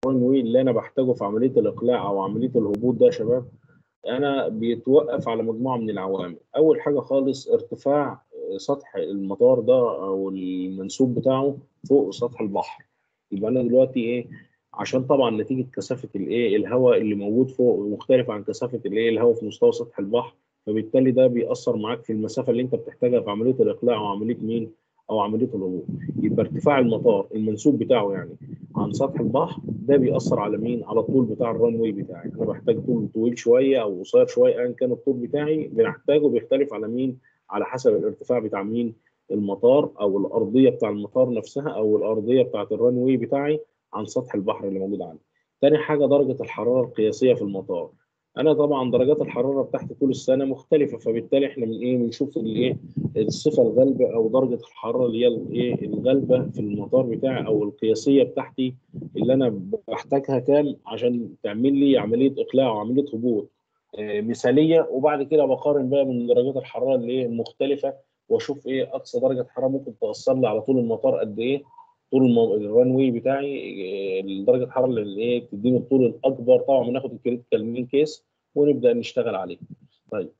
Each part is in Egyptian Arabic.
الران واي اللي انا بحتاجه في عمليه الاقلاع او عمليه الهبوط ده يا شباب انا بيتوقف على مجموعه من العوامل اول حاجه خالص ارتفاع سطح المطار ده او المنسوب بتاعه فوق سطح البحر يبقى انا دلوقتي ايه عشان طبعا نتيجه كثافه الايه الهواء اللي موجود فوق مختلف عن كثافه الايه الهواء في مستوى سطح البحر فبالتالي ده بيأثر معاك في المسافه اللي انت بتحتاجها في عمليه الاقلاع او عمليه مين او عمليه الهبوط يبقى ارتفاع المطار المنسوب بتاعه يعني عن سطح البحر ده بيأثر على مين على الطول بتاع الران واي بتاعي انا بحتاج طول طويل شويه او قصير شويه ايا كان الطول بتاعي بنحتاجه بيختلف على مين على حسب الارتفاع بتاع مين المطار او الارضيه بتاع المطار نفسها او الارضيه بتاعه الران واي بتاعي عن سطح البحر اللي موجود عندي تاني حاجه درجه الحراره القياسيه في المطار انا طبعا درجات الحراره بتاعتي طول السنه مختلفه فبالتالي احنا من ايه بنشوف الايه الصفه الغالبه او درجه الحراره اللي هي الايه الغالبه في المطار بتاعي او القياسيه بتاعتي اللي انا بحتاجها كام عشان تعمل لي عمليه اقلاع وعمليه هبوط آه، مثاليه وبعد كده بقارن بقى من درجات الحراره اللي هي المختلفه واشوف ايه اقصى درجه حراره ممكن تاثر لي على طول المطار قد ايه طول المو... الران واي بتاعي آه، درجه الحراره اللي ايه تديني الطول الاكبر طبعا بناخد الكريتيكال مين كيس ونبدا نشتغل عليه طيب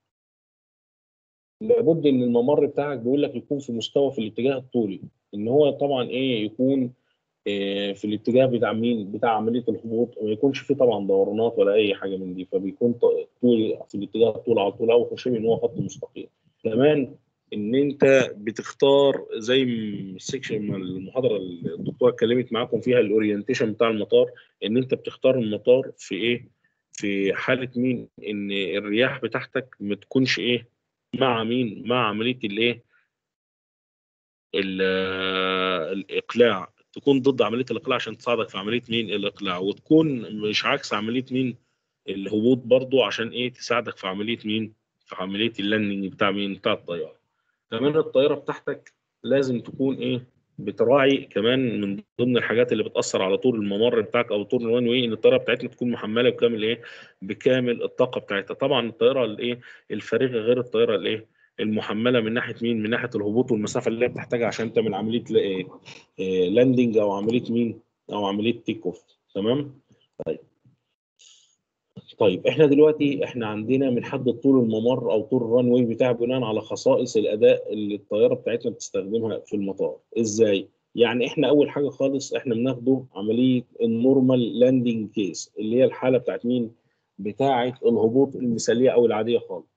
لابد ان الممر بتاعك بيقول لك يكون في مستوى في الاتجاه الطولي ان هو طبعا ايه يكون إيه في الاتجاه بتاع مين بتاع عمليه الهبوط وما يكونش فيه طبعا دورانات ولا اي حاجه من دي فبيكون ط- طول في الاتجاه الطول على طول او شبه ان هو خط مستقيم كمان ان انت بتختار زي ما السكشن ما المحاضره اللي الدكتوره اتكلمت معاكم فيها الاورينتيشن بتاع المطار ان انت بتختار المطار في ايه في حاله مين ان الرياح بتاعتك ما تكونش ايه مع مين مع عمليه الايه ال- الاقلاع تكون ضد عمليه الاقلاع عشان تساعدك في عمليه مين الاقلاع وتكون مش عكس عمليه مين الهبوط برضو عشان ايه تساعدك في عمليه مين في عمليه اللاندنج بتاع مين بتاع الطياره كمان الطياره بتاعتك لازم تكون ايه بتراعي كمان من ضمن الحاجات اللي بتاثر على طول الممر بتاعك او طول الوان واي ان الطياره بتاعتنا تكون محمله بكامل ايه بكامل الطاقه بتاعتها طبعا الطياره الايه الفارغه غير الطياره الايه المحمله من ناحيه مين من ناحيه الهبوط والمسافه اللي هي بتحتاجها عشان تعمل عمليه لا- إيه؟ إيه لاندنج او عمليه مين او عمليه تيك اوف تمام طيب طيب احنا دلوقتي احنا عندنا بنحدد طول الممر او طول الران واي بتاعه بناء على خصائص الاداء اللي الطياره بتاعتنا بتستخدمها في المطار ازاي يعني احنا اول حاجه خالص احنا بناخده عمليه النورمال لاندنج كيس اللي هي الحاله بتاعت مين بتاعه الهبوط المثاليه او العاديه خالص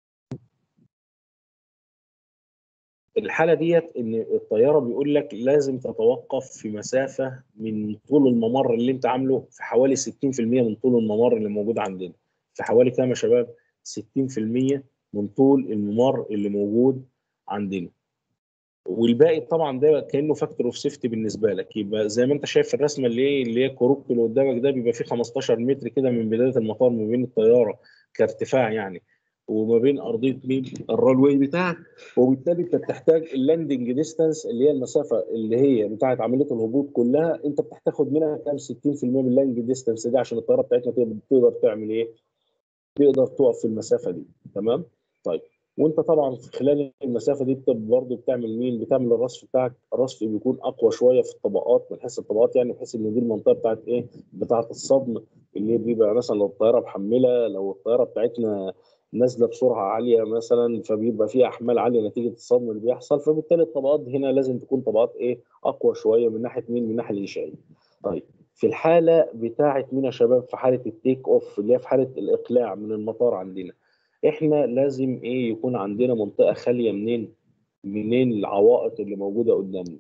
الحاله ديت ان الطياره بيقول لك لازم تتوقف في مسافه من طول الممر اللي انت عامله في حوالي 60% من طول الممر اللي موجود عندنا في حوالي كام يا شباب 60% من طول الممر اللي موجود عندنا والباقي طبعا ده كانه فاكتور اوف سيفتي بالنسبه لك يبقى زي ما انت شايف في الرسمه اللي هي اللي هي الكروك اللي قدامك ده بيبقى فيه 15 متر كده من بدايه المطار ما بين الطياره كارتفاع يعني وما بين ارضيه مين الران واي بتاعك وبالتالي انت بتحتاج اللاندنج ديستانس اللي هي المسافه اللي هي بتاعه عمليه الهبوط كلها انت بتاخد منها كام 60% من اللاندنج ديستانس دي عشان الطياره بتاعتنا تقدر تقدر تعمل ايه؟ تقدر تقف في المسافه دي تمام؟ طيب وانت طبعا في خلال المسافه دي بت- برضه بتعمل مين؟ بتعمل الرصف بتاعك الرصف بيكون اقوى شويه في الطبقات من حيث الطبقات يعني بحيث ان دي المنطقه بتاعت ايه؟ بتاعت الصدم اللي بيبقى مثلا لو الطياره محمله لو الطياره بتاعتنا نازله بسرعه عاليه مثلا فبيبقى فيها احمال عاليه نتيجه الصدم اللي بيحصل فبالتالي الطبقات هنا لازم تكون طبقات ايه اقوى شويه من ناحيه مين من الناحيه الانشائيه طيب في الحاله بتاعه مين يا شباب في حاله التيك اوف اللي هي في حاله الاقلاع من المطار عندنا احنا لازم ايه يكون عندنا منطقه خاليه منين منين العوائق اللي موجوده قدامنا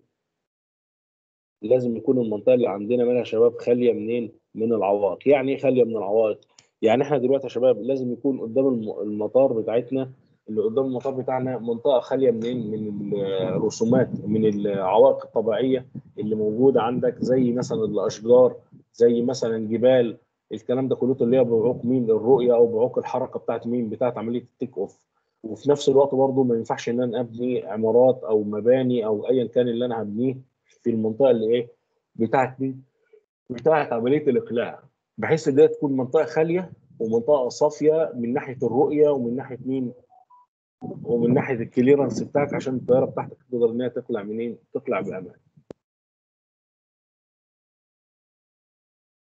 لازم يكون المنطقه اللي عندنا منها يا شباب خاليه منين من العوائق يعني ايه خاليه من العوائق يعني احنا دلوقتي يا شباب لازم يكون قدام الم- المطار بتاعتنا اللي قدام المطار بتاعنا منطقه خاليه منين من الرسومات من العوائق الطبيعيه اللي موجوده عندك زي مثلا الاشجار زي مثلا جبال الكلام ده كله اللي هي بعوق مين الرؤيه او بعوق الحركه بتاعت مين بتاعت عمليه التيك اوف وفي نفس الوقت برضه ما ينفعش ان انا ابني عمارات او مباني او ايا كان اللي انا هبنيه في المنطقه اللي ايه بتاعت مين بتاعت عمليه الاقلاع بحيث ان دي تكون منطقه خاليه ومنطقه صافيه من ناحيه الرؤيه ومن ناحيه مين ومن ناحيه الكليرنس بتاعك عشان الطياره بتاعتك تقدر انها تطلع منين تطلع بامان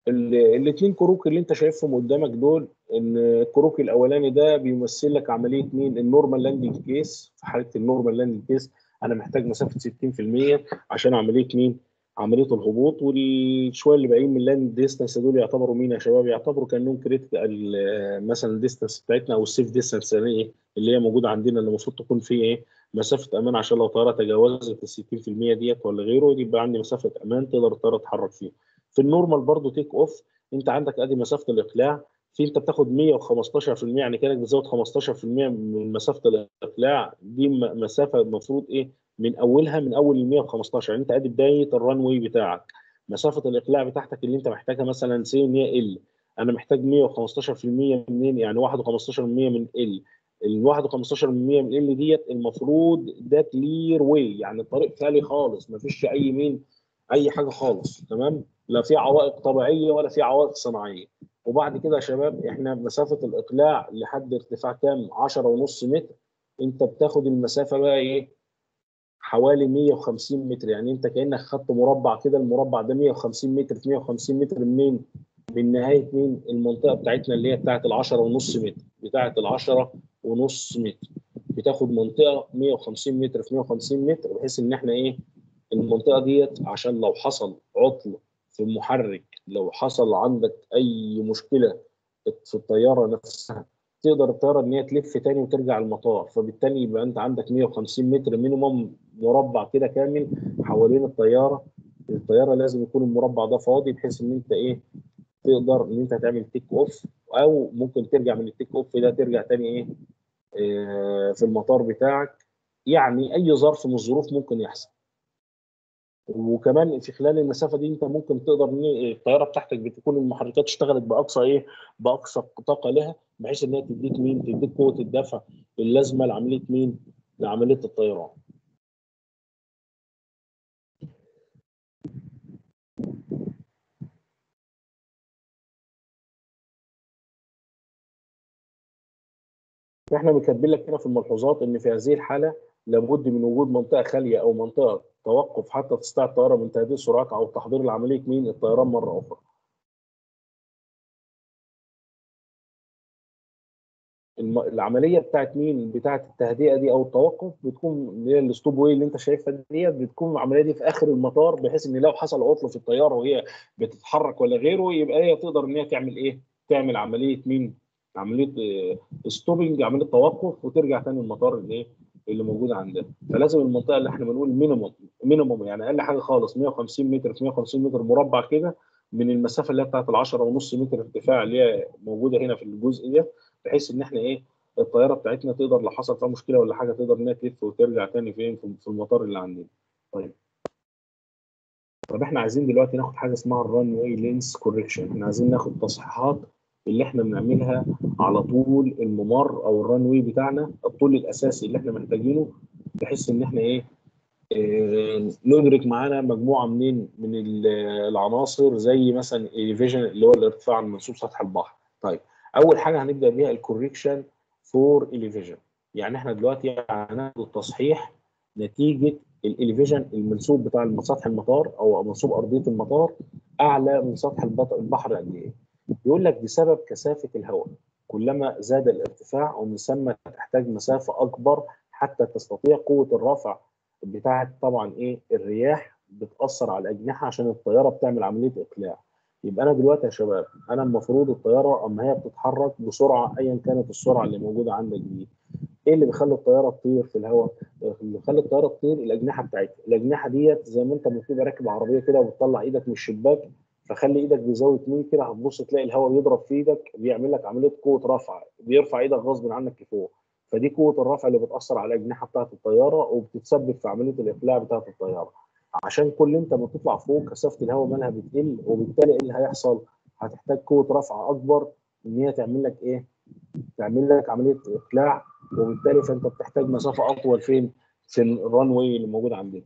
الاثنين كروك اللي انت شايفهم قدامك دول ان الكروك الاولاني ده بيمثل لك عمليه مين النورمال لاندنج كيس في حاله النورمال لاندنج كيس انا محتاج مسافه 60% عشان عمليه مين عمليه الهبوط والشويه اللي باقيين من اللاند ديستانس دول يعتبروا مين يا شباب يعتبروا كانهم كريتيكال مثلا الديستانس بتاعتنا او السيف ديستانس اللي هي موجوده عندنا اللي المفروض تكون فيه ايه مسافه امان عشان لو طياره تجاوزت ال 60% ديت ولا غيره يبقى عندي مسافه امان تقدر الطياره تتحرك فيها في النورمال برضو تيك اوف انت عندك ادي مسافه الاقلاع في انت بتاخد 115% يعني كانك بتزود 15% من مسافه الاقلاع دي مسافه المفروض ايه من اولها من اول ال 115 يعني انت ادي بدايه الران واي بتاعك مسافه الاقلاع بتاعتك اللي انت محتاجها مثلا سي ان هي ال انا محتاج 115% منين يعني 1.15% من ال ال 1.15% من ال ديت المفروض ده كلير واي يعني الطريق خالي خالص ما فيش اي مين اي حاجه خالص تمام لا في عوائق طبيعيه ولا في عوائق صناعيه وبعد كده يا شباب احنا مسافه الاقلاع لحد ارتفاع كام 10 ونص متر انت بتاخد المسافه بقى ايه حوالي 150 متر يعني انت كانك خدت مربع كده المربع ده 150 متر في 150 متر منين من نهايه مين المنطقه بتاعتنا اللي هي بتاعت ال 10 ونص متر بتاعت ال 10 ونص متر بتاخد منطقه 150 متر في 150 متر بحيث ان احنا ايه المنطقه ديت عشان لو حصل عطل في المحرك لو حصل عندك اي مشكله في الطياره نفسها تقدر الطياره ان هي تلف تاني وترجع المطار فبالتالي يبقى انت عندك 150 متر مينيموم مربع كده كامل حوالين الطياره الطياره لازم يكون المربع ده فاضي بحيث ان انت ايه تقدر ان انت تعمل تيك اوف او ممكن ترجع من التيك اوف ده ترجع تاني ايه آه في المطار بتاعك يعني اي ظرف من الظروف ممكن يحصل وكمان في خلال المسافه دي انت ممكن تقدر ان الطياره بتاعتك بتكون المحركات اشتغلت باقصى ايه باقصى طاقه لها بحيث ان هي تديك مين تديك قوه الدفع اللازمه لعمليه مين لعمليه الطيران احنا مكاتبين لك هنا في الملحوظات ان في هذه الحاله لابد من وجود منطقه خاليه او منطقه توقف حتى تستطيع الطياره من تهديد سرعتها او تحضير لعمليه مين الطيران مره اخرى. العمليه بتاعت مين بتاعت التهدئه دي او التوقف بتكون اللي هي الستوب واي اللي انت شايفها ديت بتكون العمليه دي في اخر المطار بحيث ان لو حصل عطل في الطياره وهي بتتحرك ولا غيره يبقى هي تقدر ان هي تعمل ايه؟ تعمل عمليه مين؟ عمليه ستوبنج عمليه توقف وترجع تاني المطار الايه؟ اللي موجوده عندنا فلازم المنطقه اللي احنا بنقول مينيموم مينيموم يعني اقل حاجه خالص 150 متر في 150 متر مربع كده من المسافه اللي هي بتاعت ال 10 ونص متر ارتفاع اللي هي موجوده هنا في الجزء ده بحيث ان احنا ايه الطياره بتاعتنا تقدر لو حصل فيها مشكله ولا حاجه تقدر انها تلف وترجع تاني فين في المطار اللي عندنا طيب طب احنا عايزين دلوقتي ناخد حاجه اسمها الران واي لينس كوركشن احنا عايزين ناخد تصحيحات اللي احنا بنعملها على طول الممر او الران واي بتاعنا الطول الاساسي اللي احنا محتاجينه بحيث ان احنا ايه اه ندرك معانا مجموعه منين من العناصر زي مثلا الفيجن اللي هو الارتفاع المنسوب سطح البحر طيب اول حاجه هنبدا بيها الكوريكشن فور اليفيجن يعني احنا دلوقتي هناخد التصحيح نتيجه الاليفيجن المنسوب بتاع سطح المطار او منسوب ارضيه المطار اعلى من سطح البحر قد ايه يقول لك بسبب كثافه الهواء كلما زاد الارتفاع ومن ثم تحتاج مسافه اكبر حتى تستطيع قوه الرفع بتاعه طبعا ايه الرياح بتاثر على الاجنحه عشان الطياره بتعمل عمليه اقلاع يبقى انا دلوقتي يا شباب انا المفروض الطياره اما هي بتتحرك بسرعه ايا كانت السرعه اللي موجوده عندك دي ايه اللي بيخلي الطياره تطير في الهواء؟ اللي بيخلي الطياره تطير الاجنحه بتاعتها، الاجنحه ديت زي ما انت لما تبقى راكب عربيه كده وبتطلع ايدك من الشباك فخلي ايدك بزاويه يمين كده هتبص تلاقي الهواء بيضرب في ايدك بيعمل لك عمليه قوه رفع بيرفع ايدك غصب عنك لفوق فدي قوه الرفع اللي بتاثر على الاجنحه بتاعه الطياره وبتتسبب في عمليه الاقلاع بتاعه الطياره عشان كل انت ما تطلع فوق كثافه الهواء مالها بتقل وبالتالي ايه اللي هيحصل؟ هتحتاج قوه رفع اكبر ان هي تعمل لك ايه؟ تعمل لك عمليه اقلاع وبالتالي فانت بتحتاج مسافه اطول فين؟ في الران واي اللي موجود عندنا.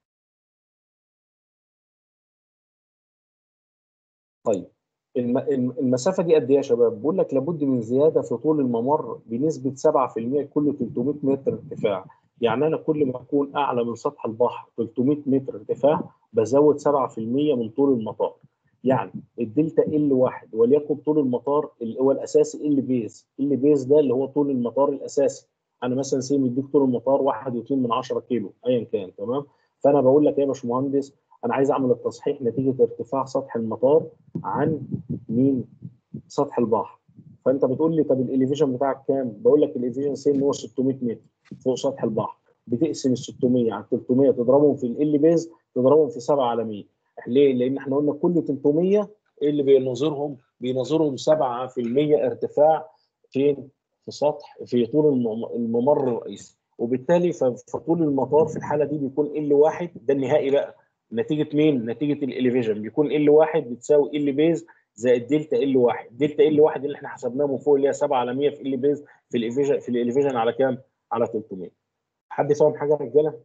طيب المسافه دي قد ايه يا شباب؟ بقول لك لابد من زياده في طول الممر بنسبه 7% كل 300 متر ارتفاع، يعني انا كل ما اكون اعلى من سطح البحر 300 متر ارتفاع بزود 7% من طول المطار. يعني الدلتا ال واحد وليكن طول المطار اللي هو الاساسي ال بيز ال بيز ده اللي هو طول المطار الاساسي انا مثلا سي مديك طول المطار 1.2 من 10 كيلو ايا كان تمام فانا بقول لك يا باشمهندس انا عايز اعمل التصحيح نتيجه ارتفاع سطح المطار عن مين سطح البحر فانت بتقول لي طب الاليفيشن بتاعك كام بقول لك الاليفيشن سي ان هو 600 متر فوق سطح البحر بتقسم ال 600 على 300 تضربهم في ال بيز تضربهم في 7 على 100 ليه؟ لان احنا قلنا كل 300 ايه اللي بينظرهم؟ بينظرهم 7% ارتفاع فين؟ في سطح في طول الم- الممر الرئيسي وبالتالي ف- فطول المطار في الحاله دي بيكون ال واحد ده النهائي بقى نتيجه مين؟ نتيجه الاليفيشن بيكون ال واحد بتساوي ال بيز زائد دلتا ال واحد دلتا ال واحد اللي احنا حسبناه من فوق اللي هي 7 على 100 في ال بيز في الاليفيشن في الاليفيشن على كام؟ على 300 حد فاهم حاجه يا رجاله؟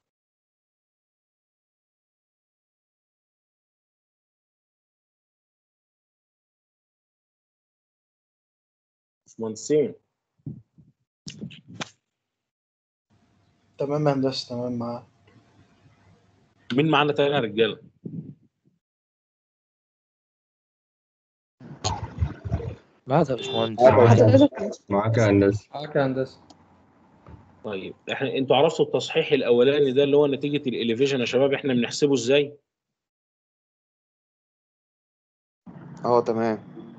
مهندسين تمام يا هندسه تمام معاك مين معانا تاني يا رجاله؟ معاك يا باشمهندس معاك يا هندسة معاك يا هندسه طيب احنا انتوا عرفتوا التصحيح الاولاني ده اللي هو نتيجه الاليفيشن يا شباب احنا بنحسبه ازاي؟ اه تمام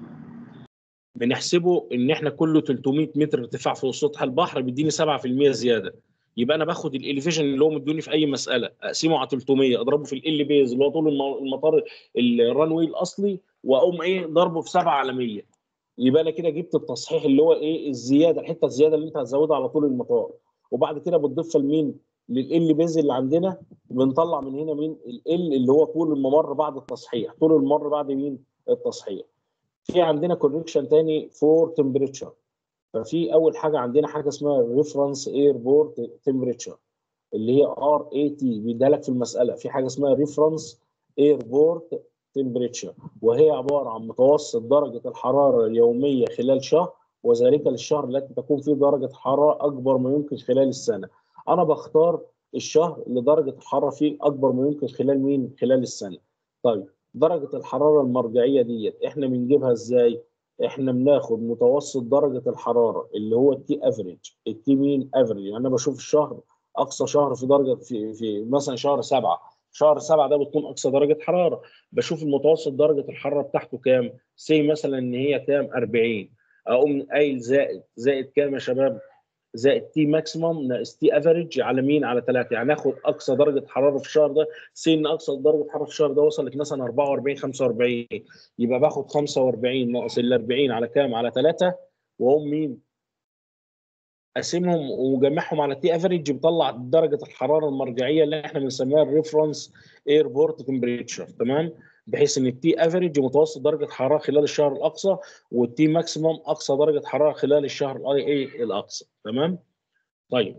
بنحسبه ان احنا كله 300 متر ارتفاع فوق سطح البحر بيديني 7% زياده يبقى انا باخد الاليفيشن اللي هو مدوني في اي مساله اقسمه على 300 اضربه في ال بيز اللي هو طول الم- المطار الران واي الاصلي واقوم ايه ضربه في 7 على 100 يبقى انا كده جبت التصحيح اللي هو ايه الزياده الحته الزياده اللي انت هتزودها على طول المطار وبعد كده بتضيفها لمين؟ لل بيز اللي عندنا بنطلع من هنا مين؟ ال اللي هو طول الممر بعد التصحيح طول الممر بعد مين؟ التصحيح في عندنا كوريكشن تاني فور تمبريتشر ففي اول حاجه عندنا حاجه اسمها ريفرنس ايربورت تمبريتشر اللي هي ار اي تي بيديها لك في المساله في حاجه اسمها ريفرنس ايربورت تمبريتشر وهي عباره عن متوسط درجه الحراره اليوميه خلال شهر وذلك للشهر التي تكون فيه درجه حراره اكبر ما يمكن خلال السنه انا بختار الشهر اللي درجه الحراره فيه اكبر ما يمكن خلال مين خلال السنه طيب درجه الحراره المرجعيه ديت احنا بنجيبها ازاي احنا بناخد متوسط درجه الحراره اللي هو التي افريج التي مين افريج يعني انا بشوف الشهر اقصى شهر في درجه في في مثلا شهر سبعه شهر سبعه ده بتكون اقصى درجه حراره بشوف المتوسط درجه الحراره بتاعته كام سي مثلا ان هي كام 40 اقوم قايل زائد زائد كام يا شباب زائد تي ماكسيمم ناقص تي افريج على مين على 3 يعني اخد اقصى درجه حراره في الشهر ده سي ان اقصى درجه حراره في الشهر ده وصلت مثلا 44 45 يبقى باخد 45 ناقص ال 40 على كام على 3 واقوم مين اقسمهم ومجمعهم على تي افريج بيطلع درجه الحراره المرجعيه اللي احنا بنسميها الريفرنس ايربورت تمبريتشر تمام بحيث ان التي افريج متوسط درجه حراره خلال الشهر الاقصى والتي ماكسيمم اقصى درجه حراره خلال الشهر الاي اي الاقصى تمام طيب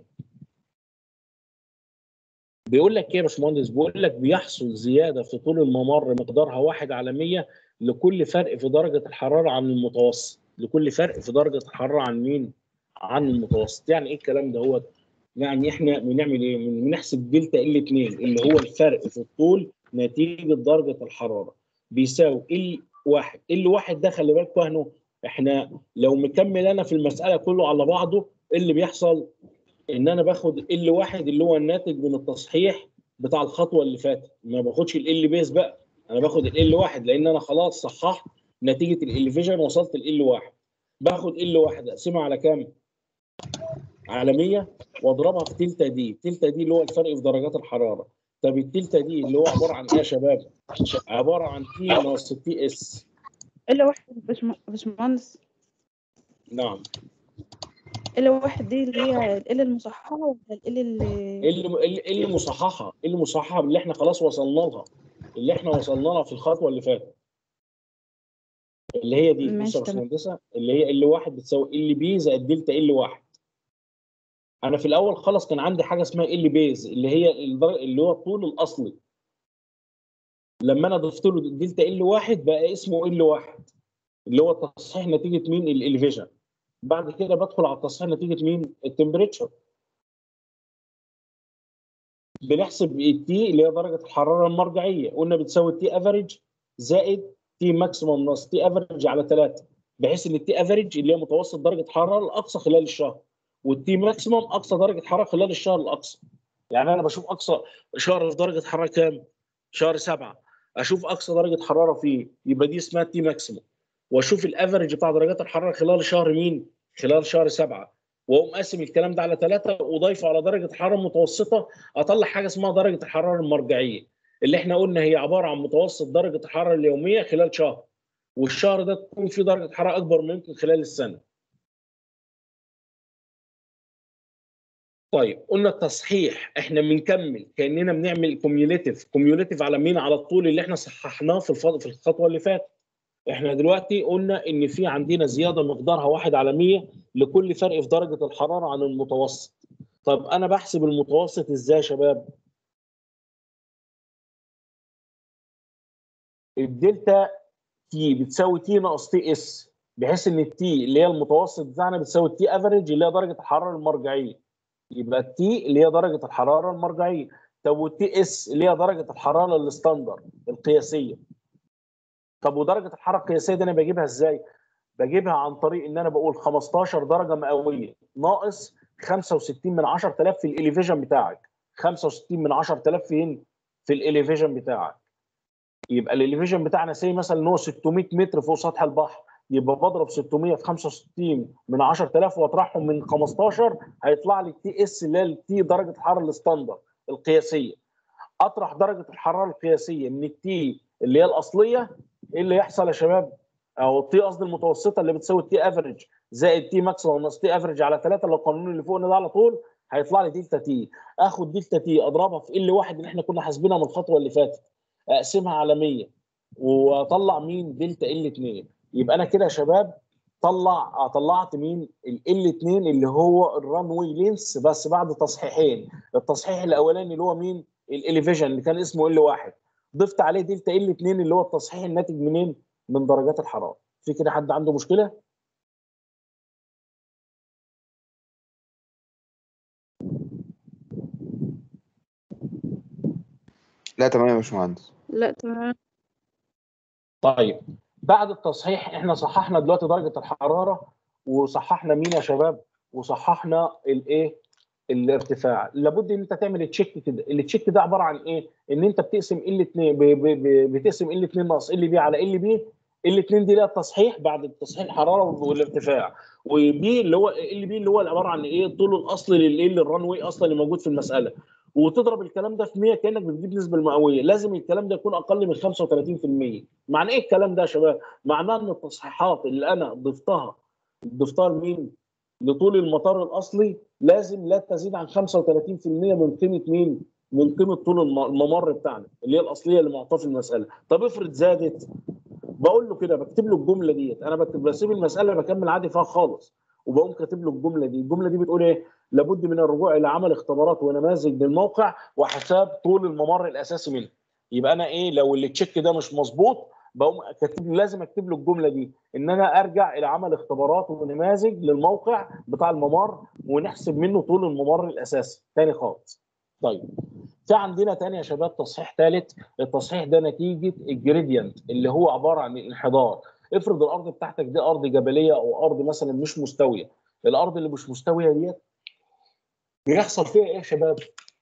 بيقول لك ايه يا باشمهندس بيقول لك بيحصل زياده في طول الممر مقدارها 1 على 100 لكل فرق في درجه الحراره عن المتوسط لكل فرق في درجه الحراره عن مين عن المتوسط يعني ايه الكلام ده هو يعني احنا بنعمل ايه بن- بنحسب دلتا ال 2 اللي هو الفرق في الطول نتيجه درجه الحراره بيساوي ال 1 ال 1 ده خلي بالكوا اهنا احنا لو مكمل انا في المساله كله على بعضه إيه اللي بيحصل ان انا باخد ال 1 اللي هو الناتج من التصحيح بتاع الخطوه اللي فاتت ما باخدش ال بيز بقى انا باخد ال 1 لان انا خلاص صححت نتيجه الاليفيجن وصلت ال 1 باخد ال 1 اقسمها على كام؟ على 100 واضربها في تلتا دي تلتا دي اللي هو الفرق في درجات الحراره طب التلتا دي اللي هو عباره عن ايه يا شباب عباره عن تي ناقص تي اس إلا واحد باشم- باشمهندس نعم إلا واحد دي اللي هي ال المصححة ولا ال اللي ايه اللي ايه اللي- إيه اللي مصححه ايه اللي مصححه اللي احنا خلاص وصلنا لها اللي احنا وصلنا لها في الخطوه اللي فاتت اللي هي دي بص ماشي يا تمام. باشمهندسه اللي هي ال واحد بتساوي ال بي زائد دلتا ال واحد انا في الاول خالص كان عندي حاجه اسمها ال بيز اللي هي الدر- اللي هو الطول الاصلي لما انا ضفت له دلتا ال واحد بقى اسمه ال واحد اللي هو تصحيح نتيجه مين الاليفيشن بعد كده بدخل على التصحيح نتيجه مين التمبريتشر بنحسب التي اللي هي درجه الحراره المرجعيه قلنا بتساوي التي افريج زائد تي ماكسيموم ناقص تي افريج على 3 بحيث ان التي افريج اللي هي متوسط درجه حراره الاقصى خلال الشهر والتي ماكسيموم اقصى درجه حراره خلال الشهر الاقصى يعني انا بشوف اقصى شهر في درجه حراره كام؟ شهر سبعه اشوف اقصى درجه حراره فيه يبقى دي اسمها تي ماكسيموم واشوف الافرج بتاع درجات الحراره خلال شهر مين؟ خلال شهر سبعه واقوم قاسم الكلام ده على ثلاثه وضايفه على درجه حراره متوسطه اطلع حاجه اسمها درجه الحراره المرجعيه اللي احنا قلنا هي عباره عن متوسط درجه الحراره اليوميه خلال شهر والشهر ده تكون فيه درجه حراره اكبر من يمكن خلال السنه. طيب قلنا التصحيح احنا بنكمل كاننا بنعمل كوميوليتيف كوميوليتيف على مين على الطول اللي احنا صححناه في الفض... في الخطوه اللي فاتت احنا دلوقتي قلنا ان في عندنا زياده مقدارها 1 على 100 لكل فرق في درجه الحراره عن المتوسط طب انا بحسب المتوسط ازاي يا شباب الدلتا تي بتساوي تي ناقص تي اس بحيث ان التي اللي هي المتوسط بتاعنا بتساوي التي افريج اللي هي درجه الحراره المرجعيه يبقى التي اللي هي درجه الحراره المرجعيه طب والتي اس اللي هي درجه الحراره الستاندر القياسيه طب ودرجه الحراره القياسيه دي انا بجيبها ازاي بجيبها عن طريق ان انا بقول 15 درجه مئويه ناقص 65 من 10000 في الاليفيجن بتاعك 65 من 10000 فين في الاليفيجن بتاعك يبقى الاليفيجن بتاعنا سي مثلا ان هو 600 متر فوق سطح البحر يبقى بضرب 600 في 65 من 10000 واطرحهم من 15 هيطلع لي التي اس اللي هي التي درجه الحراره الستاندر القياسيه اطرح درجه الحراره القياسيه من التي اللي هي الاصليه ايه اللي يحصل يا شباب؟ او التي قصدي المتوسطه اللي بتساوي التي افريج زائد تي ماكسيموم ناقص تي افريج على 3 اللي القانون اللي فوقنا ده على طول هيطلع لي دلتا تي اخد دلتا تي اضربها في ال واحد اللي احنا كنا حاسبينها من الخطوه اللي فاتت اقسمها على 100 واطلع مين دلتا ال 2 يبقى انا كده يا شباب طلع طلعت مين ال 2 اللي هو الران واي لينس بس بعد تصحيحين التصحيح الاولاني اللي هو مين الاليفيجن اللي كان اسمه ال 1 ضفت عليه دلتا ال 2 اللي هو التصحيح الناتج منين من درجات الحراره في كده حد عنده مشكله لا تمام يا باشمهندس لا تمام طيب بعد التصحيح احنا صححنا دلوقتي درجه الحراره وصححنا مين يا شباب وصححنا الايه الارتفاع لابد ان انت تعمل تشيك كده التشيك ده عباره عن ايه ان انت بتقسم ال 2 بتقسم ال 2 ناقص ال بي على ال بي ال 2 دي لها التصحيح بعد التصحيح الحراره والارتفاع وبي اللي هو ال بي اللي هو عباره عن ايه الطول الاصلي للايه للران واي اصلا اللي موجود في المساله وتضرب الكلام ده في 100 كانك بتجيب نسبه المئويه لازم الكلام ده يكون اقل من 35% معنى ايه الكلام ده يا شباب معناه ان التصحيحات اللي انا ضفتها ضفتها لمين لطول المطار الاصلي لازم لا تزيد عن 35% من قيمه مين من قيمه طول الممر بتاعنا اللي هي الاصليه اللي معطاه في المساله طب افرض زادت بقول له كده بكتب له الجمله ديت انا بكتب بسيب المساله بكمل عادي فيها خالص وبقوم كاتب له الجمله دي الجمله دي بتقول ايه لابد من الرجوع الى عمل اختبارات ونماذج للموقع وحساب طول الممر الاساسي منه يبقى انا ايه لو اللي تشيك ده مش مظبوط بقوم كاتب لازم اكتب له الجمله دي ان انا ارجع الى عمل اختبارات ونماذج للموقع بتاع الممر ونحسب منه طول الممر الاساسي تاني خالص طيب في عندنا تاني يا شباب تصحيح ثالث التصحيح ده نتيجه الجريدينت اللي هو عباره عن الانحدار افرض الارض بتاعتك دي ارض جبليه او ارض مثلا مش مستويه الارض اللي مش مستويه ديت بيحصل فيها ايه يا شباب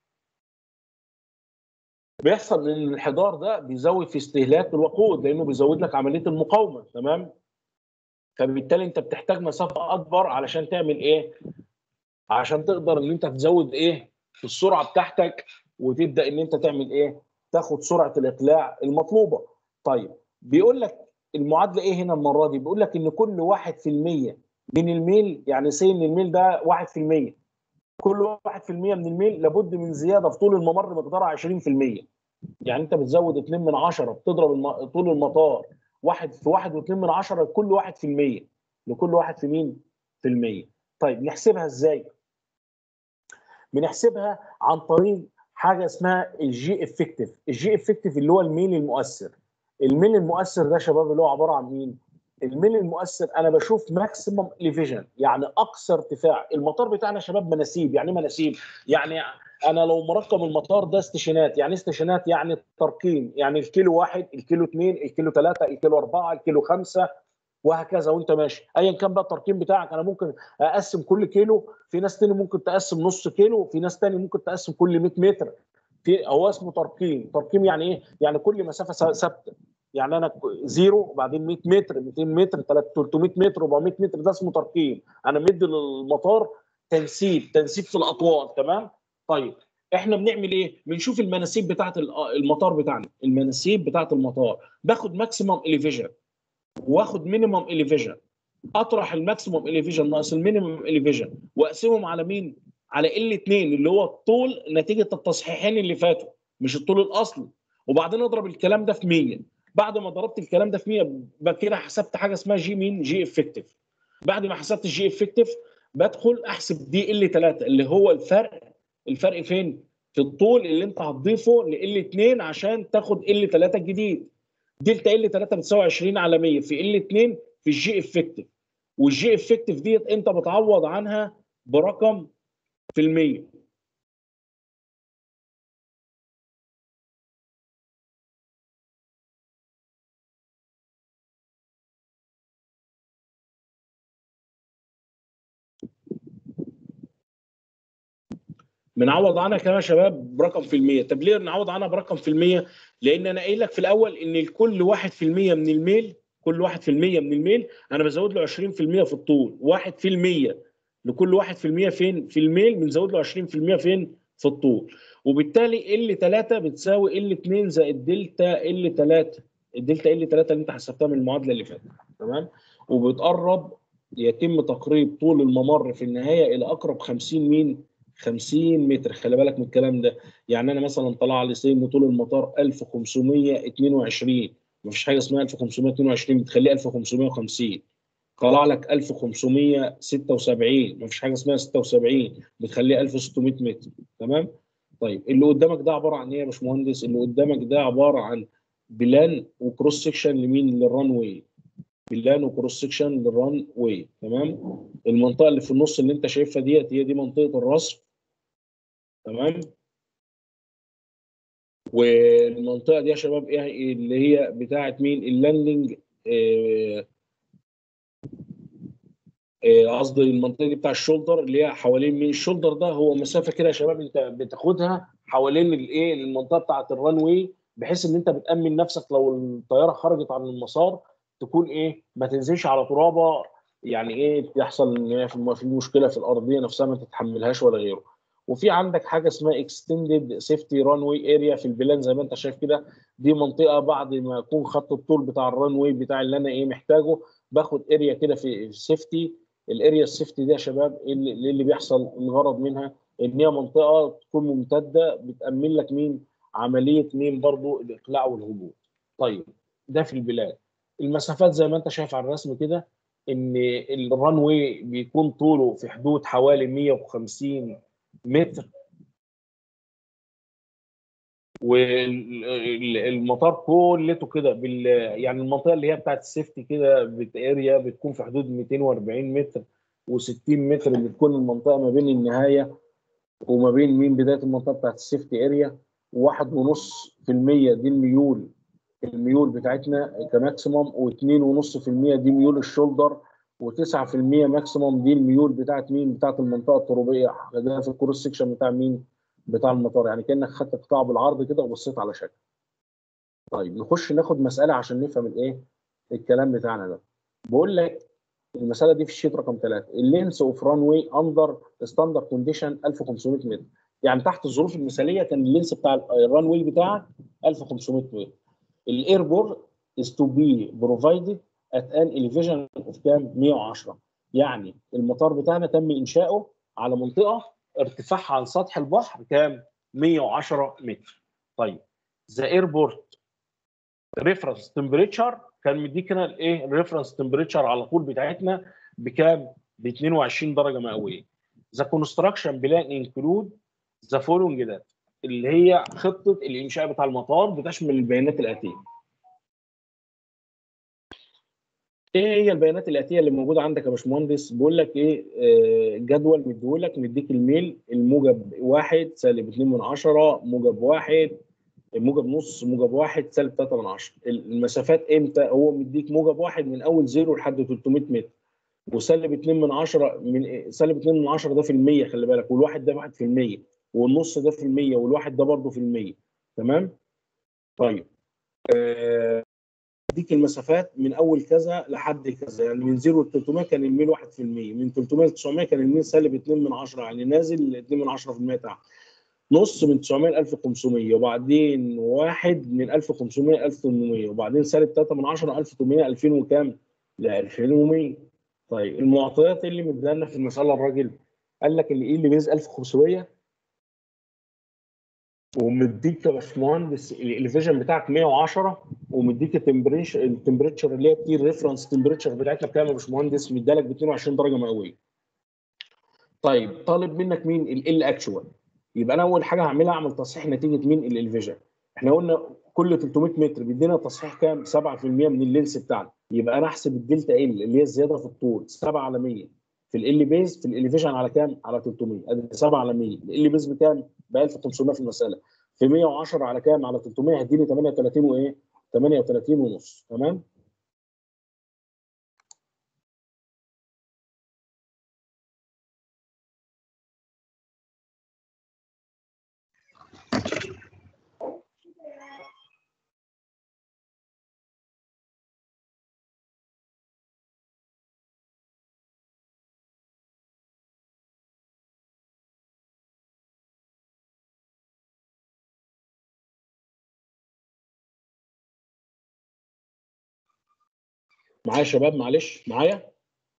بيحصل ان الانحدار ده بيزود في استهلاك الوقود لانه بيزود لك عمليه المقاومه تمام فبالتالي انت بتحتاج مسافه اكبر علشان تعمل ايه عشان تقدر ان انت تزود ايه في السرعه بتاعتك وتبدا ان انت تعمل ايه تاخد سرعه الاقلاع المطلوبه طيب بيقول لك المعادله ايه هنا المره دي بيقول لك ان كل 1% من الميل يعني سي ان الميل ده 1% كل 1% من الميل لابد من زياده في طول الممر مقدارها 20% يعني انت بتزود 2 من 10 بتضرب الم... طول المطار واحد في واحد واثنين من عشرة لكل واحد في المية لكل واحد في مين؟ في المية طيب نحسبها ازاي؟ بنحسبها عن طريق حاجه اسمها الجي افكتيف الجي افكتيف اللي هو الميل المؤثر الميل المؤثر ده شباب اللي هو عباره عن مين؟ الميل المؤثر انا بشوف ماكسيمم اليفيجن يعني اقصى ارتفاع المطار بتاعنا يا شباب مناسيب يعني ايه مناسيب؟ يعني انا لو مرقم المطار ده استشانات يعني إيه استشانات يعني ترقيم يعني الكيلو واحد الكيلو اثنين الكيلو ثلاثه الكيلو اربعه الكيلو خمسه وهكذا وانت ماشي ايا كان بقى الترقيم بتاعك انا ممكن اقسم كل كيلو في ناس تاني ممكن تقسم نص كيلو في ناس تاني ممكن تقسم كل 100 متر في هو اسمه ترقيم ترقيم يعني ايه يعني كل مسافه ث- ثابته يعني انا ك- زيرو وبعدين 100 متر 200 متر 300 متر 400 متر ده اسمه ترقيم انا مدي للمطار تنسيب تنسيب في الاطوال تمام طيب احنا بنعمل ايه بنشوف المناسيب بتاعه المطار بتاعنا المناسيب بتاعه المطار باخد ماكسيمم اليفيجن واخد مينيمم اليفيجن اطرح الماكسيمم اليفيجن ناقص المينيمم اليفيجن واقسمهم على مين على ال 2 اللي هو الطول نتيجه التصحيحين اللي فاتوا مش الطول الاصلي وبعدين اضرب الكلام ده في 100 بعد ما ضربت الكلام ده في 100 بقى كده حسبت حاجه اسمها جي مين جي افكتيف بعد ما حسبت الجي افكتيف بدخل احسب دي ال 3 اللي هو الفرق الفرق فين في الطول اللي انت هتضيفه ل 2 عشان تاخد ال 3 الجديد دلتا ال 3 بتساوي 20 على 100 في ال 2 في الجي افكتيف والجي افكتيف ديت انت بتعوض عنها برقم في المية بنعوض عنها كمان يا شباب برقم في المية طب ليه نعوض عنها برقم في المية لان انا قايل لك في الاول ان الكل واحد في المية من الميل كل واحد في المية من الميل انا بزود له 20 في المية في الطول واحد في المية لكل واحد في المية فين في الميل بنزود له 20 في المية فين في الطول وبالتالي ال 3 بتساوي ال 2 زائد دلتا ال 3 الدلتا ال 3 اللي انت حسبتها من المعادله اللي فاتت تمام وبتقرب يتم تقريب طول الممر في النهايه الى اقرب 50 مين 50 متر خلي بالك من الكلام ده يعني انا مثلا طلع لي سي ان طول المطار 1522 مفيش حاجه اسمها 1522 بتخليه 1550 طلع لك 1576 مفيش حاجه اسمها 76 بتخليه 1600 متر تمام طيب اللي قدامك ده عباره عن ايه يا باشمهندس اللي قدامك ده عباره عن بلان وكروس سكشن لمين للران واي بلان وكروس سكشن للران واي تمام المنطقه اللي في النص اللي انت شايفها ديت هي دي منطقه الرصف تمام والمنطقه دي يا شباب ايه اللي هي بتاعه مين اللاندنج آه، آه، قصدي المنطقه دي بتاع الشولدر اللي هي حوالين مين الشولدر ده هو مسافه كده يا شباب انت بتاخدها حوالين الايه المنطقه بتاعه الران واي بحيث ان انت بتامن نفسك لو الطياره خرجت عن المسار تكون ايه ما تنزلش على ترابه يعني ايه يحصل ان هي في في مشكله في الارضيه نفسها ما تتحملهاش ولا غيره وفي عندك حاجه اسمها اكستندد سيفتي ران واي اريا في البلان زي ما انت شايف كده دي منطقه بعد ما اكون خدت الطول بتاع الران واي بتاع اللي انا ايه محتاجه باخد اريا كده في السيفتي الاريا السيفتي دي يا شباب إيه اللي, إيه اللي بيحصل الغرض منها ان هي منطقه تكون ممتده بتامن لك مين عمليه مين برضو الاقلاع والهبوط طيب ده في البلاد المسافات زي ما انت شايف على الرسم كده ان الران واي بيكون طوله في حدود حوالي 150 متر والمطار كلته كده بال يعني المنطقه اللي هي بتاعت السيفتي كده بت اريا بتكون في حدود 240 متر و60 متر اللي بتكون المنطقه ما بين النهايه وما بين مين بدايه المنطقه بتاعت السيفتي اريا وواحد ونص في المية دي الميول الميول بتاعتنا كماكسيموم واثنين ونص في المية دي ميول الشولدر و9 في المية ماكسيموم دي الميول بتاعت مين بتاعت المنطقه الترابيه ده في الكروس سكشن بتاع مين بتاع المطار يعني كانك خدت قطاع بالعرض كده وبصيت على شكل طيب نخش ناخد مساله عشان نفهم الايه الكلام بتاعنا ده بقول لك المساله دي في الشيت رقم 3 اللينس اوف ران واي اندر ستاندرد كونديشن 1500 متر يعني تحت الظروف المثاليه كان اللينس بتاع الران واي بتاعك 1500 متر الايربورت is to be provided at an elevation of كام 110 يعني المطار بتاعنا تم انشاؤه على منطقه ارتفاعها عن سطح البحر كام 110 متر طيب ذا ايربورت ريفرنس تمبريتشر كان مديكنا الايه الريفرنس تمبريتشر على طول بتاعتنا بكام ب 22 درجه مئويه ذا كونستراكشن بلان انكلود ذا فولوينج ذات اللي هي خطه الانشاء بتاع المطار بتشمل البيانات الاتيه ايه هي البيانات الاتيه اللي موجوده عندك يا باشمهندس بيقول لك ايه آه، جدول مديهولك مديك الميل الموجب واحد سالب 2 من 10 موجب واحد موجب نص موجب واحد سالب 3 من 10 المسافات امتى هو مديك موجب واحد من اول زيرو لحد 300 متر وسالب 2 من 10 من إيه؟ سالب 2 من 10 ده في المية خلي بالك والواحد ده واحد في المية والنص ده في المية والواحد ده برضه في المية تمام طيب آه، ديك المسافات من اول كذا لحد كذا يعني من 0 ل 300 كان الميل 1% من 300 ل 900 كان الميل سالب 2 من 10 يعني نازل 2 من 10% تحت نص من 900 ل 1500 وبعدين واحد من 1500 ل 1800 وبعدين سالب 3 من 10 1800 2000 وكام؟ ل 2100 طيب المعطيات اللي مدانا في المساله الراجل قال لك اللي ايه اللي بيز 1500 ومديك يا باشمهندس الاليفيجن بتاعك 110 ومديك التمبريتشر التمبريتشر اللي هي التي ريفرنس تمبريتشر بتاعتنا بكام يا باشمهندس؟ مدالك ب 22 درجه مئويه. طيب طالب منك مين؟ ال اكشوال. يبقى انا اول حاجه هعملها اعمل تصحيح نتيجه مين؟ الاليفيجن. احنا قلنا كل 300 متر بيدينا تصحيح كام؟ 7% من اللينس بتاعنا. يبقى انا احسب الدلتا ال اللي هي الزياده في الطول 7 على 100 في ال بيز في الاليفيجن على كام؟ على 300 ادي 7 على 100 ال بيز بكام؟ ب 1500 في المساله. في 110 على كام؟ على 300 هيديني 38 وايه؟ 38 ونص تمام؟ معايا يا شباب معلش معايا؟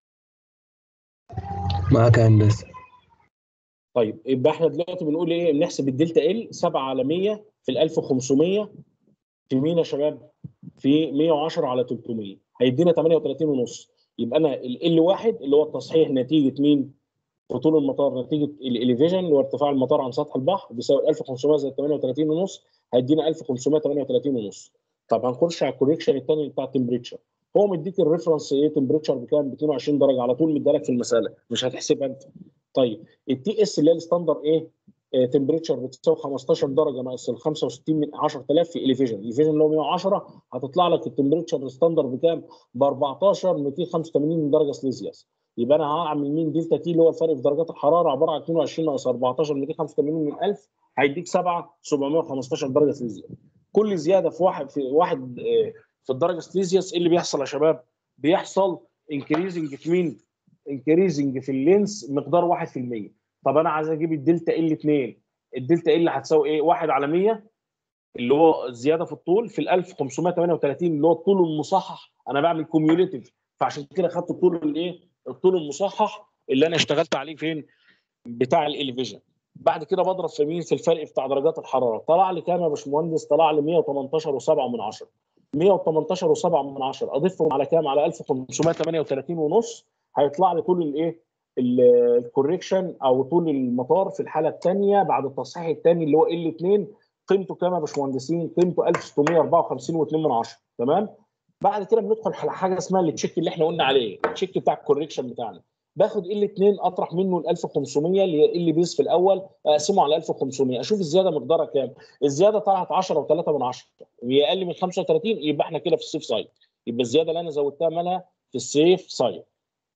معاك يا هندسة طيب يبقى احنا دلوقتي بنقول ايه؟ بنحسب الدلتا ال 7 على 100 في ال 1500 في مين يا شباب؟ في 110 على 300 هيدينا 38 ونص يبقى انا ال واحد اللي هو التصحيح نتيجه مين؟ في طول المطار نتيجه الاليفيجن اللي هو ارتفاع المطار عن سطح البحر بيساوي 1500 زائد 38 ونص هيدينا 1538 ونص طب هنخش على الكوريكشن الثاني بتاع التمبريتشر هو مديك الريفرنس ايه تمبريتشر بكام؟ ب 22 درجه على طول مديلك في المساله مش هتحسبها انت. طيب التي اس اللي هي الستاندر ايه؟ تمبريتشر بتساوي 15 درجه ناقص ال 65 من 10000 في اليفيجن، اليفيجن اللي هو 110 هتطلع لك التمبريتشر ستاندر بكام؟ ب 14 285 درجه سليزيوس. يبقى انا هعمل مين دلتا تي اللي هو الفرق في درجات الحراره عباره عن 22 ناقص 14 285 من 1000 هيديك 7 715 درجه سليزيوس. كل زياده في واحد في واحد آه، في الدرجه سليزيوس ايه اللي بيحصل يا شباب؟ بيحصل انكريزنج في مين؟ انكريزنج في اللينس مقدار 1% طب انا عايز اجيب الدلتا ال 2 الدلتا ال هتساوي ايه؟ 1 على 100 اللي هو الزياده في الطول في ال 1538 اللي هو الطول المصحح انا بعمل كوميوليتيف فعشان كده خدت الطول الايه؟ الطول المصحح اللي انا اشتغلت عليه فين؟ بتاع الاليفيجن بعد كده بضرب في مين في الفرق بتاع درجات الحراره طلع لي كام يا باشمهندس؟ طلع لي 118 و7 من 10 118 و7 من 10 اضيفهم على كام؟ على 1538 ونص هيطلع لي طول الايه؟ الكوريكشن او طول المطار في الحاله الثانيه بعد التصحيح الثاني اللي هو ال 2 قيمته كام يا باشمهندسين؟ قيمته 1654 و2 من 10 تمام؟ بعد كده بندخل على حاجه اسمها التشيك اللي احنا قلنا عليه التشيك بتاع الكوريكشن بتاعنا باخد ال 2 اطرح منه ال 1500 اللي هي ال بيز في الاول اقسمه على 1500 اشوف الزياده مقدارها كام الزياده طلعت 10 و3 من 10 وهي اقل من 35 يبقى احنا كده في السيف سايد يبقى الزياده اللي انا زودتها مالها في السيف سايد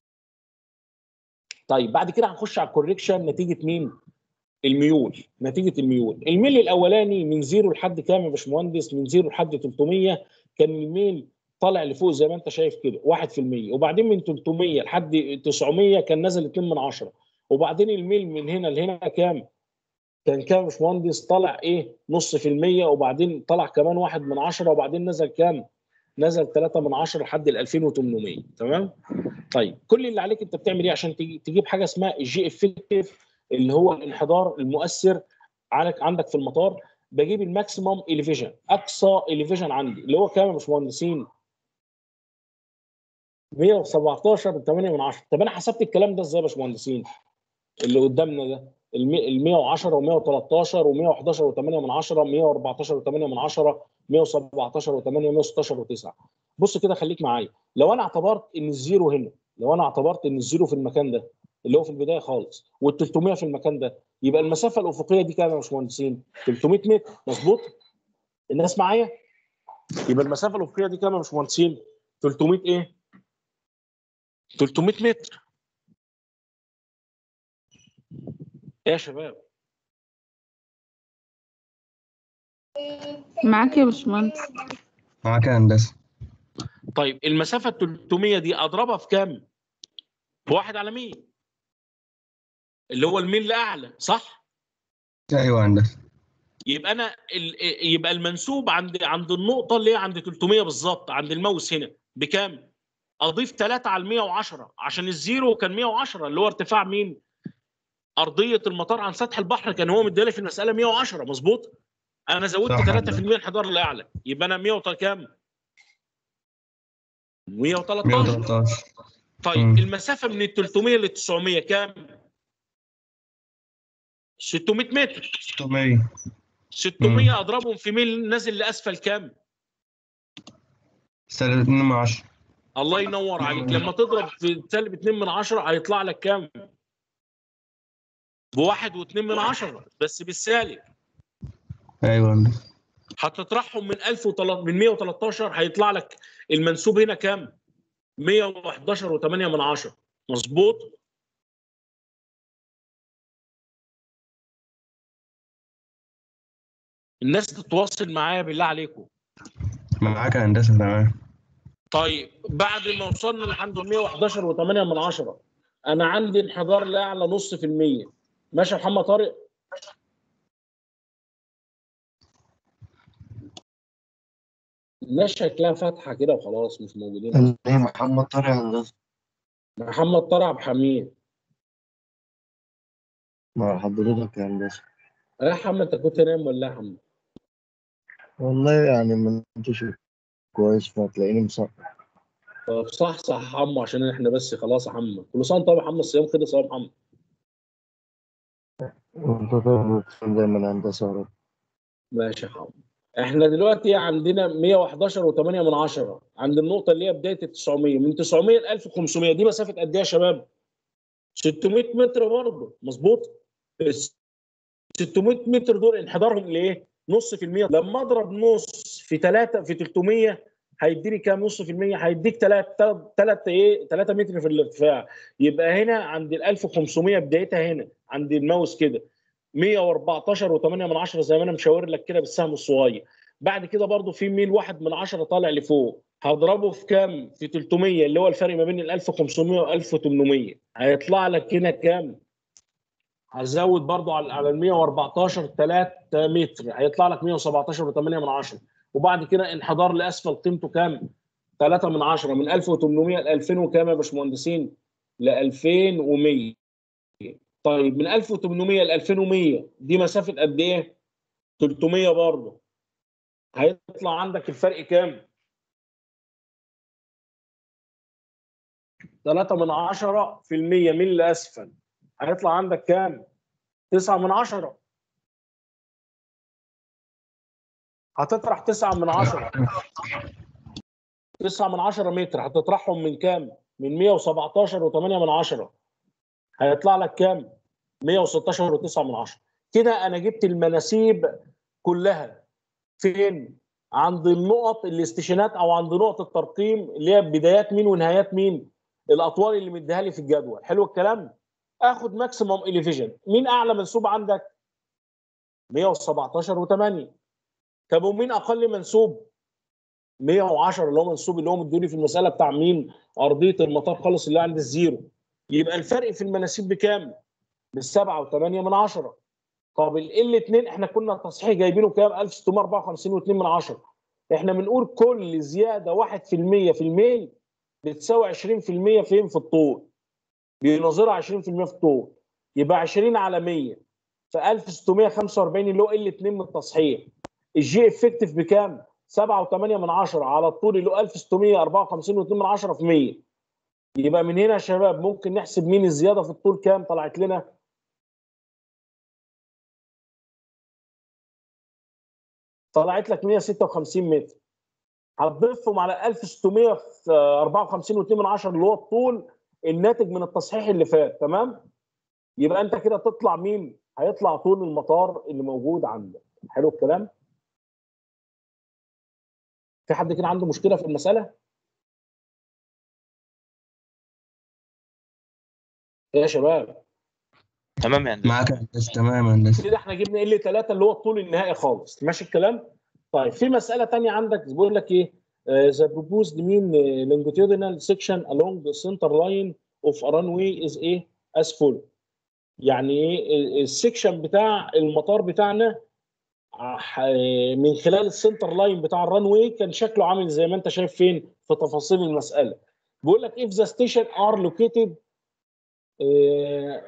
طيب بعد كده هنخش على الكوريكشن نتيجه مين الميول نتيجه الميول الميل الاولاني من زيرو لحد كام يا باشمهندس من زيرو لحد 300 كان الميل طالع لفوق زي ما انت شايف كده 1% وبعدين من 300 لحد 900 كان نزل 2 من 10 وبعدين الميل من هنا لهنا كام؟ كان كام يا باشمهندس طلع ايه؟ نص في المية وبعدين طلع كمان واحد من 10 وبعدين نزل كام؟ نزل 3 من 10 لحد ال 2800 تمام؟ طيب كل اللي عليك انت بتعمل ايه عشان تجيب حاجه اسمها الجي افكتيف اللي هو الانحدار المؤثر عندك في المطار بجيب الماكسيموم اليفيجن اقصى اليفيجن عندي اللي هو كام يا باشمهندسين؟ 117 8 من 10 طب انا حسبت الكلام ده ازاي يا باشمهندسين اللي قدامنا ده ال 110 و113 و111 و8 من 10 114 و8 من 10 117 و8 116 و9 بص كده خليك معايا لو انا اعتبرت ان الزيرو هنا لو انا اعتبرت ان الزيرو في المكان ده اللي هو في البدايه خالص وال 300 في المكان ده يبقى المسافه الافقيه دي كام يا باشمهندسين 300 متر مظبوط الناس معايا يبقى المسافه الافقيه دي كام يا باشمهندسين 300 ايه 300 متر ايه يا شباب معاك يا باشمهندس معاك يا هندسة طيب المسافه 300 دي اضربها في كام في واحد على 100 اللي هو الميل الاعلى صح أيوة يا هندسة يبقى انا ال... يبقى المنسوب عند عند النقطه اللي هي عند 300 بالظبط عند الماوس هنا بكام اضيف 3 على 110 عشان الزيرو كان 110 اللي هو ارتفاع مين ارضيه المطار عن سطح البحر كان هو مديلي في المساله 110 مظبوط انا زودت صح. 3% انحدار الاعلى يبقى انا 100 كام 113 113 طيب مم. المسافه من ال 300 لل 900 كام 600 متر 600 600 اضربهم في ميل نازل لاسفل كام سالب 2 من 10 الله ينور عليك لما تضرب في سالب 2 من 10 هيطلع لك كام بواحد واثنين من عشرة بس بالسالب أيوة يا هندسة هتطرحهم من 1000 وتل- من 113 هيطلع لك المنسوب هنا كام 111 و8 من عشرة مظبوط الناس تتواصل معايا بالله عليكم معاك يا هندسة تمام طيب بعد ما وصلنا لحد 111 و8 من عشرة انا عندي انحدار لا يعلى نص في المية ماشي يا محمد طارق الناس شكلها فاتحه كده وخلاص مش موجودين ايه محمد طارق هندسة محمد طارق عبد الحميد مع حضرتك يا هندسة يا محمد انت كنت نايم ولا إيه يا محمد والله يعني ما انتش كويس فهتلاقيني مصحح طب صح صح يا حمو عشان احنا بس خلاص يا محمد كل سنه طيب يا محمد الصيام خلص يا محمد وانت طيب دايما هندسة يا رب ماشي يا حمد احنا دلوقتي عندنا 111 و8 من عشرة عند النقطه اللي هي بدايه ال 900 من 900 ل 1500 دي مسافه قد ايه يا شباب 600 متر برضه مظبوط ال 600 متر دول انحدارهم لايه نص في المية لما اضرب نص في 3 في 300 هيديني كام نص في المية هيديك 3 3 ايه 3 متر في الارتفاع يبقى هنا عند ال 1500 بدايتها هنا عند الماوس كده 114 و8 من عشرة زي ما انا مشاور لك كده بالسهم الصغير بعد كده برضو في ميل واحد من عشرة طالع لفوق هضربه في كام في 300 اللي هو الفرق ما بين ال 1500 و 1800 هيطلع لك هنا كام هزود برضو على على ال 114 3 متر هيطلع لك 117 و8 من عشرة وبعد كده انحدار لاسفل قيمته كام 3 من عشرة من 1800 ل 2000 وكام يا باشمهندسين ل 2100 طيب من 1800 ل 2100 دي مسافه قد ايه 300 برضه هيطلع عندك الفرق كام 3 من 10 في المية من لاسفل هيطلع عندك كام 9 من 10 هتطرح 9 من 10 9 من 10 متر هتطرحهم من كام من 117 و8 من 10 هيطلع لك كام 116 و9 من 10 كده انا جبت المناسيب كلها فين عند النقط الاستشانات او عند نقط الترقيم اللي هي بدايات مين ونهايات مين الاطوال اللي مديها لي في الجدول حلو الكلام اخد ماكسيموم اليفيجن مين اعلى منسوب عندك 117 و8 طب ومين اقل منسوب 110 اللي هو منسوب اللي هو مدوني في المساله بتاع مين ارضيه المطار خالص اللي عند الزيرو يبقى الفرق في المناسيب بكام بالسبعة وثمانية من عشرة طب ال اتنين احنا كنا تصحيح جايبينه كام 1654 و2 من عشرة احنا بنقول كل زيادة 1% في الميل بتساوي 20% فين في الطول بيناظرها 20% في الطول يبقى 20 على 100 في 1645 اللي هو ال 2 من التصحيح الجي افكتيف بكام 7 و8 من عشرة على الطول اللي هو 1654 و2 من عشرة في 100 يبقى من هنا يا شباب ممكن نحسب مين الزياده في الطول كام طلعت لنا طلعت لك 156 متر هتضيفهم على 1654 و2 من عشرة اللي هو الطول الناتج من التصحيح اللي فات تمام يبقى انت كده تطلع مين هيطلع طول المطار اللي موجود عندك حلو الكلام في حد كده عنده مشكله في المساله إيه يا شباب تمام يا هندسه معاك يا هندسه تمام يا هندسه كده احنا جبنا ال 3 اللي هو الطول النهائي خالص ماشي الكلام طيب في مساله تانية عندك بيقول لك ايه ذا proposed mean uh, longitudinal section along the center line of a runway is ايه as follow يعني ايه السكشن بتاع المطار بتاعنا ح- من خلال السنتر لاين بتاع الرانوي كان شكله عامل زي ما انت شايف فين في تفاصيل المساله بيقول لك if the station are located uh,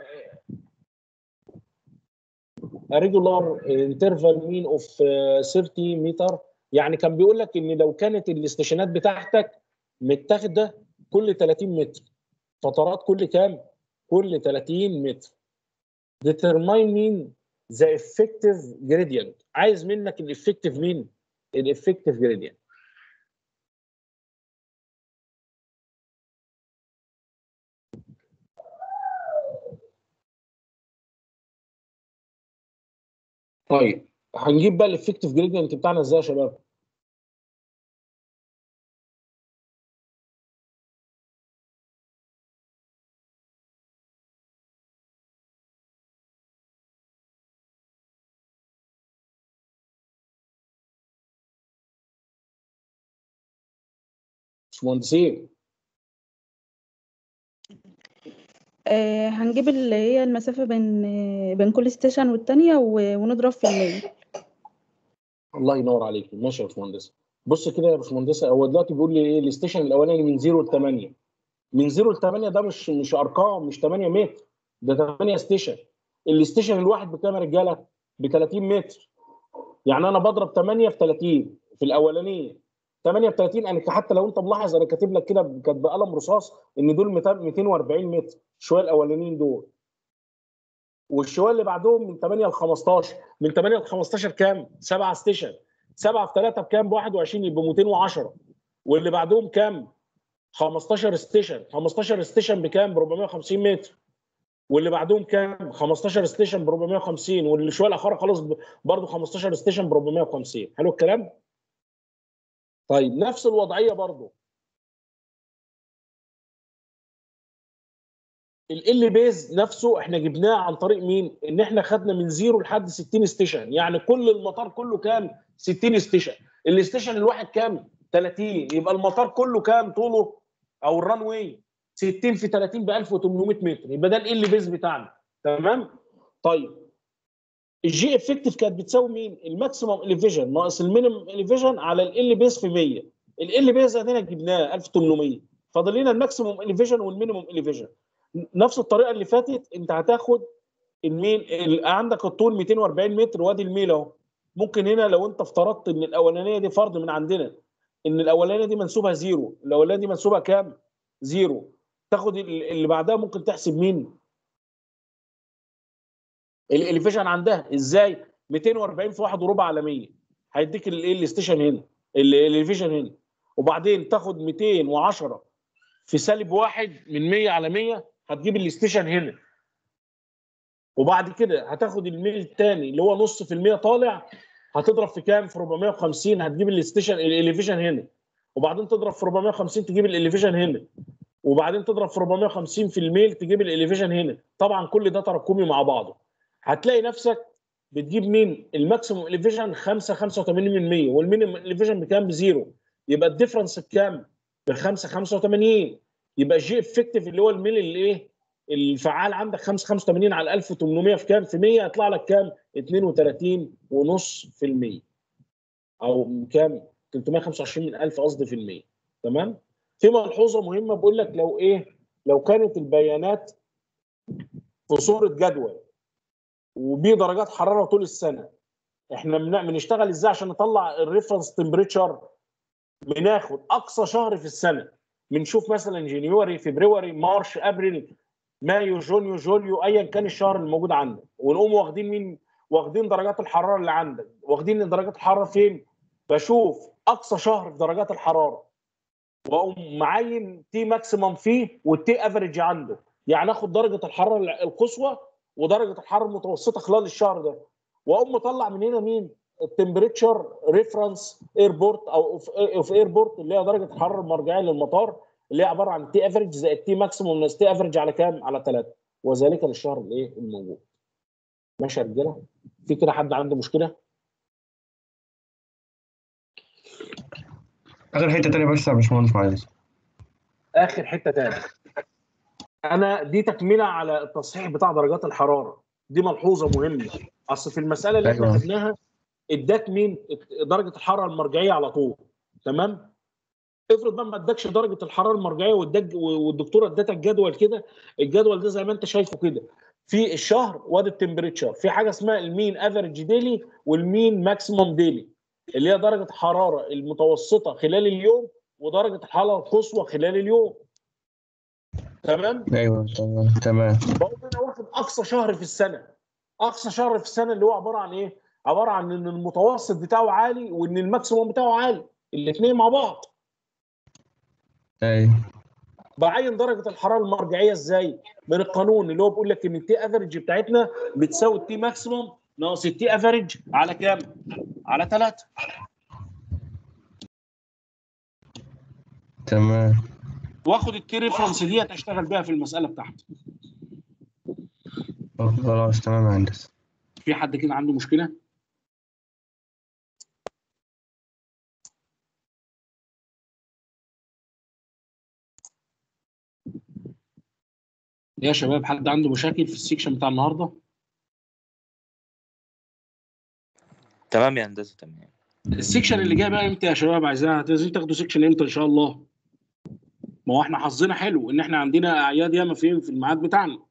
a regular interval mean of uh, 30 متر يعني كان بيقول لك ان لو كانت الاستيشنات بتاعتك متاخده كل 30 متر فترات كل كام؟ كل 30 متر determine mean the effective gradient عايز منك الافكتيف مين؟ الافكتيف gradient طيب هنجيب بقى الافكتيف جريدينت بتاعنا ازاي يا شباب؟ باشمهندسين آه هنجيب اللي هي المسافة بين آه، بين كل ستيشن والتانية و- ونضرب في الميل الله ينور عليك ماشي يا باشمهندس بص كده يا باشمهندس هو دلوقتي بيقول لي ايه الاستيشن الاولاني من 0 ل 8 من 0 ل 8 ده مش مش ارقام مش 8 متر ده 8 ستيشن الاستيشن الواحد بكام يا رجاله؟ ب 30 متر يعني انا بضرب 8 في 30 في الاولانيه 8 في 30 انا حتى لو انت ملاحظ انا كاتب لك كده كانت بقلم رصاص ان دول 200 240 متر الشويه الاولانيين دول والشويه اللي بعدهم من 8 ل 15 من 8 ل 15 كام؟ 7 ستيشن 7 في 3 بكام؟ ب 21 يبقى 210 واللي بعدهم كام؟ 15 ستيشن 15 ستيشن بكام؟ ب 450 متر واللي بعدهم كام؟ 15 ستيشن ب 450 واللي شويه الاخر خلاص ب- برضه 15 ستيشن ب 450 حلو الكلام؟ طيب نفس الوضعيه برضه ال بيز نفسه احنا جبناه عن طريق مين؟ ان احنا خدنا من زيرو لحد 60 ستيشن يعني كل المطار كله كام؟ 60 ستيشن الاستيشن الواحد كام؟ 30 يبقى المطار كله كام طوله او الران واي 60 في 30 ب 1800 متر يبقى ده ال بيز بتاعنا تمام؟ طيب الجي افكتيف كانت بتساوي مين؟ الماكسيمم اليفيجن ناقص المينيمم اليفيجن على ال بيز في 100 ال بيز ادينا جبناه 1800 فاضل لنا الماكسيمم اليفيجن والمينيمم اليفيجن نفس الطريقه اللي فاتت انت هتاخد الميل ال- عندك الطول 240 متر وادي الميل اهو ممكن هنا لو انت افترضت ان الاولانيه دي فرض من عندنا ان الاولانيه دي منسوبها زيرو الاولانيه دي منسوبها كام؟ زيرو تاخد ال- اللي بعدها ممكن تحسب مين؟ الاليفيشن عندها ازاي؟ 240 في واحد وربع على 100 هيديك الايه الاستيشن هنا ال- الاليفيشن هنا وبعدين تاخد 210 في سالب واحد من 100 على 100 هتجيب الاستيشن هنا وبعد كده هتاخد الميل الثاني اللي هو نص في المية طالع هتضرب في كام في 450 هتجيب الاستيشن الاليفيشن هنا وبعدين تضرب في 450 تجيب الاليفيشن هنا وبعدين تضرب في 450 في الميل تجيب الاليفيشن هنا طبعا كل ده تراكمي مع بعضه هتلاقي نفسك بتجيب مين الماكسيموم اليفيشن 5 85 من 100 والمينيمم اليفيشن بكام بزيرو يبقى الديفرنس بكام ب 5 85 يبقى الجي افكتيف اللي هو الميل اللي ايه الفعال عندك 5 85 على 1800 في كام في 100 يطلع لك كام 32 ونص في المية او كام 325 من 1000 قصدي في المية تمام في ملحوظه مهمه بقول لك لو ايه لو كانت البيانات في صوره جدول وبيه درجات حراره طول السنه احنا بن- بنشتغل ازاي عشان نطلع الريفرنس تمبريتشر بناخد اقصى شهر في السنه بنشوف مثلا جانيوري فبراير مارش ابريل مايو جونيو جوليو ايا كان الشهر اللي موجود عندك ونقوم واخدين مين واخدين درجات الحراره اللي عندك واخدين درجات الحراره فين بشوف اقصى شهر في درجات الحراره واقوم معين تي ماكسيمم فيه والتي افريج عنده يعني اخد درجه الحراره القصوى ودرجه الحراره المتوسطه خلال الشهر ده واقوم مطلع من هنا مين التمبريتشر ريفرنس ايربورت او اوف ايربورت اللي هي درجه الحراره المرجعيه للمطار اللي هي عباره عن تي افريج زائد تي ماكسيموم ناقص تي افريج على كام؟ على 3 وذلك للشهر الايه الموجود. ماشي يا رجاله؟ في كده حد عنده مشكله؟ اخر حته تانية بس يا باشمهندس معلش اخر حته تاني انا دي تكمله على التصحيح بتاع درجات الحراره دي ملحوظه مهمه اصل في المساله اللي احنا أيوة. خدناها اداك مين درجه الحراره المرجعيه على طول تمام افرض بقى ما ادكش درجه الحراره المرجعيه واداك والدكتوره ادتك جدول كده الجدول ده زي ما انت شايفه كده في الشهر وادي التمبريتشر في حاجه اسمها المين افريج ديلي والمين ماكسيموم ديلي اللي هي درجه الحراره المتوسطه خلال اليوم ودرجه الحراره القصوى خلال اليوم تمام ايوه تمام تمام بقوم انا واخد اقصى شهر في السنه اقصى شهر في السنه اللي هو عباره عن ايه عباره عن ان المتوسط بتاعه عالي وان الماكسيموم بتاعه عالي الاثنين مع بعض ايوه بعين درجه الحراره المرجعيه ازاي من القانون اللي هو بيقول لك ان التي افريج بتاعتنا بتساوي التي ماكسيموم ناقص التي افريج على كام على 3 تمام واخد التي ريفرنس ديت اشتغل بيها في المساله بتاعتي خلاص تمام يا هندسه في حد كده عنده مشكله يا شباب حد عنده مشاكل في السيكشن بتاع النهارده تمام يا هندسه تمام السيكشن اللي جاي بقى امتى يا شباب عايزين عايزين تاخدوا سيكشن امتى ان شاء الله ما هو احنا حظنا حلو ان احنا عندنا اعياد ياما في في الميعاد بتاعنا